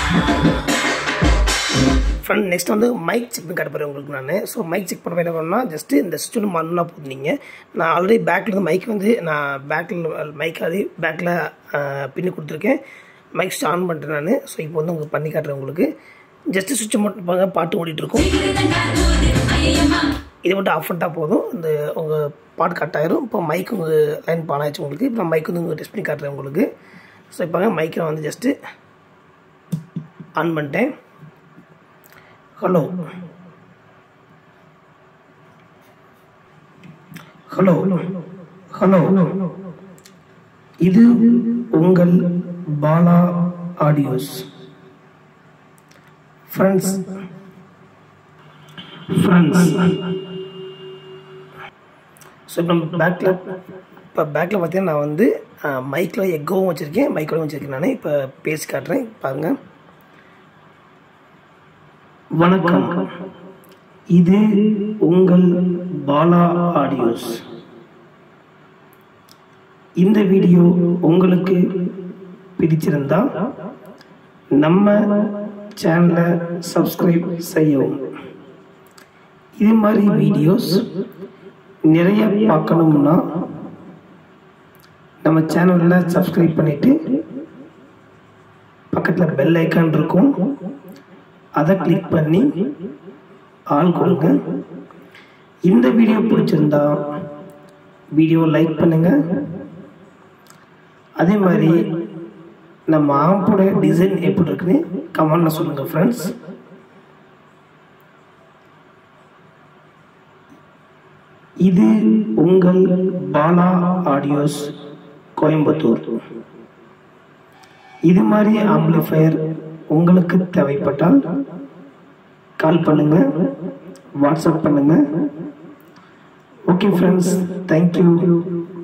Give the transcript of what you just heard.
friend next வந்து mic check பண்ணி காட்டப்படுறேன் உங்களுக்கு நான் ஸோ மைக் செக் பண்ண என்ன பண்ணால் ஜஸ்ட்டு இந்த சுவிட்ச் ஒன்று மாறினா போதும் நீங்கள் நான் ஆல்ரெடி பேக்கில் இருந்து மைக் வந்து நான் பேக்கில் மைக் அது பேக்கில் பின்னி கொடுத்துருக்கேன் மைக் ஸ்விட்ச் ஆன் பண்ணிட்டேன் நான் ஸோ இப்போ வந்து உங்களுக்கு பண்ணி காட்டுறேன் உங்களுக்கு ஜஸ்ட்டு சுவிட்ச் மட்டும் பாருங்க பாட்டு ஓடிட்டு இருக்கும் இதை மட்டும் ஆஃப் பண்ணிட்டா போதும் இந்த உங்கள் பாட்டு கட் ஆயிரும் இப்போ மைக் உங்கள் லைன் பான் ஆயிடுச்சு உங்களுக்கு இப்போ நான் மைக் வந்து உங்களுக்கு டெஸ்ட் பண்ணி காட்டுறேன் உங்களுக்கு ஸோ இப்போ மைக்கை வந்து ஜஸ்ட்டு ஆன் பண்ணிட்டேன் ஹலோ ஹலோ ஹலோ இது உங்கள் Bala audios friends friends so இப்போ நம்ம பேக்கில் இப்போ பேக்கில் பார்த்தீங்கன்னா நான் வந்து மைக்கில் எக்கோவும் வச்சுருக்கேன் மைக்கோவும் வச்சுருக்கேன் நான் இப்போ பேசி காட்டுறேன் பாருங்கள் வணக்கம் இது உங்கள் பாலா ஆடியோஸ் இந்த வீடியோ உங்களுக்கு பிடிச்சிருந்தா நம்ம சேனலை சப்ஸ்கிரைப் செய்யவும் இது மாதிரி வீடியோஸ் நிறைய பார்க்கணும்னா நம்ம சேனலில் சப்ஸ்கிரைப் பண்ணிவிட்டு பக்கத்தில் பெல் ஐக்கான் இருக்கும் அதை கிளிக் பண்ணி ஆள் கொடுங்க இந்த வீடியோ பிடிச்சிருந்தா வீடியோ லைக் பண்ணுங்க அதே மாதிரி நம்ம ஆம்போட டிசைன் எப்படி இருக்குன்னு கமெண்ட்ல சொல்லுங்க ஃப்ரெண்ட்ஸ் இது உங்கள் பாலா ஆடியோஸ் கோயம்புத்தூர் இது மாதிரி ஆம்பிளிஃபயர் உங்களுக்கு தேவைப்பட்டால் கால் பண்ணுங்க வாட்ஸ்அப் பண்ணுங்க ஓகே ஃப்ரெண்ட்ஸ் தேங்க்யூ